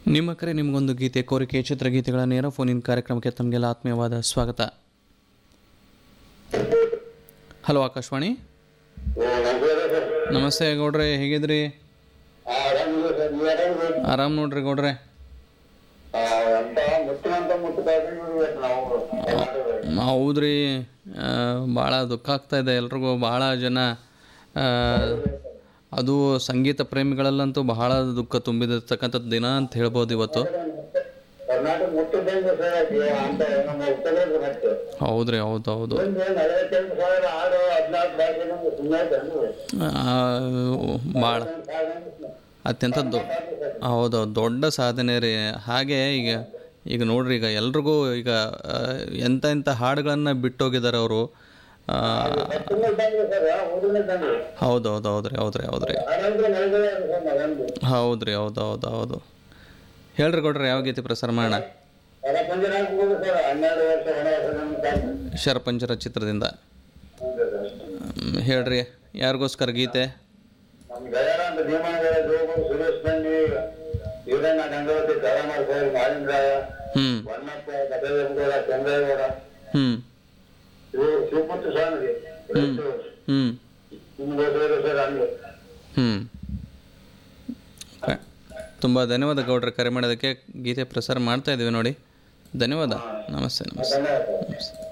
ನಿಮ್ಮ ಕರೆ ನಿಮಗೊಂದು ಗೀತೆ ಕೋರಿಕೆ ಚಿತ್ರಗೀತೆಗಳ ನೇರ ಫೋನಿನ ಕಾರ್ಯಕ್ರಮಕ್ಕೆ ತಮಗೆಲ್ಲ ಆತ್ಮೀಯವಾದ ಸ್ವಾಗತ ಹಲೋ ಆಕಾಶವಾಣಿ ನಮಸ್ತೆ ಗೌಡ್ರೆ ಹೇಗಿದ್ರಿ ಆರಾಮ್ ನೋಡ್ರಿ ಗೌಡ್ರೆ ಹೌದ್ರಿ ಭಾಳ ದುಃಖ ಆಗ್ತಾ ಇದೆ ಎಲ್ರಿಗೂ ಭಾಳ ಜನ ಆ, ಅದು ಸಂಗೀತ ಪ್ರೇಮಿಗಳಲ್ಲಂತೂ ಬಹಳ ದುಃಖ ತುಂಬಿದಿರ್ತಕ್ಕಂಥದ್ದು ದಿನ ಅಂತ ಹೇಳ್ಬೋದು ಇವತ್ತು ಕರ್ನಾಟಕ ಮುಟ್ಟಿದ್ದಂಗೆ ಸರ್ ಅದು ಅಂತ ನಮ್ಮ ಉತ್ತರದಲ್ಲಿ ಮತ್ತೆ ಹೌದ್ರಿ ಹೌದು ಹೌದು ಒಂದು ನಲವತ್ತೆಂಟು ಸಾವಿರ ಆರು ಹದಿನಾಲ್ಕು ಭಾಷೆ ನಮ್ಗೆ ಸುಮ್ಮನೆ ಭಾಳ ಅತ್ಯಂತ ದೊ ಹೌದು ದೊಡ್ಡ ಸಾಧನೆ ರೀ ಹಾಗೆ ಈಗ ಈಗ ನೋಡ್ರಿ ಈಗ ಎಲ್ರಿಗೂ ಈಗ ಆ, ಎಂಥ ಎಂಥ ಹಾಡುಗಳನ್ನು ಬಿಟ್ಟೋಗಿದ್ದಾರೆ ಅವರು ಇದ್ದಂಗೆ ಸರ್ ಊರಿನ ಇದ್ದಂಗೆ ಹೌದು ಹೌದು ಹೌದ್ರಿ ಹೌದ್ರಿ ಹೌದ್ರಿ ಆನಂತರ ನಡೆಗಳೇ ಅದು ಸರ್ ಮಗಂದು ಹೌದ್ರಿ ಹೌದು ಹೌದು ಹೌದು ಹೇಳ್ರಿ ಕೊಡ್ರಿ ಯಾವ ಗೀತೆ ಪ್ರಸಾರ ಮಾಡೋಣ ಹೊರಪಂಜರ ಹಾಕ್ಬೋದು ಸರ್ ಹನ್ನೆರಡು ವರ್ಷ ವನವಾಸ ನಮ್ಮ ತಾಯಿ. ಶರಪಂಜರ ಚಿತ್ರದಿಂದ ಹೌದು ಸರ್. ಹ್ಮ್, ಹೇಳ್ರಿ ಯಾರಿಗೋಸ್ಕರ ಗೀತೆ ನಮ್ಮ ಗಯಾಳ ಅಂತ ಭೀಮನಗರ ಜೋಗು ಸುರೇಶ್ ಬಂಡಿ ಇವರನ್ನ ಗಂಗಾವತಿ ಕರಾಮರ್ ಸರ್ ಮಾಲಿಂಗರಾಯ ಹ್ಞೂ ವನ್ನಪ್ಪ ಗದಗೇಗೌಡ ಚಂದ್ರೇಗೌಡ ಹ್ಞೂ ಇವರು ಶಿವಪುತ್ರ ಸ್ವಾಮಿಗೆ ಹ್ಞೂ ನಿಮ್ಗೋಸ್ಕರ ಸರ್ ಹಂಗೆ ಹ್ಞೂ ತುಂಬ ಧನ್ಯವಾದ ಗೌಡ್ರೆ ಕರೆ ಮಾಡೋದಕ್ಕೆ ಗೀತೆ ಪ್ರಸಾರ ಮಾಡ್ತಾ ಇದ್ದೀವಿ ನೋಡಿ ಧನ್ಯವಾದ ನಮಸ್ತೆ ನಮಸ್ತೆ ಧನ್ಯವಾದ ನಮಸ್ತೆ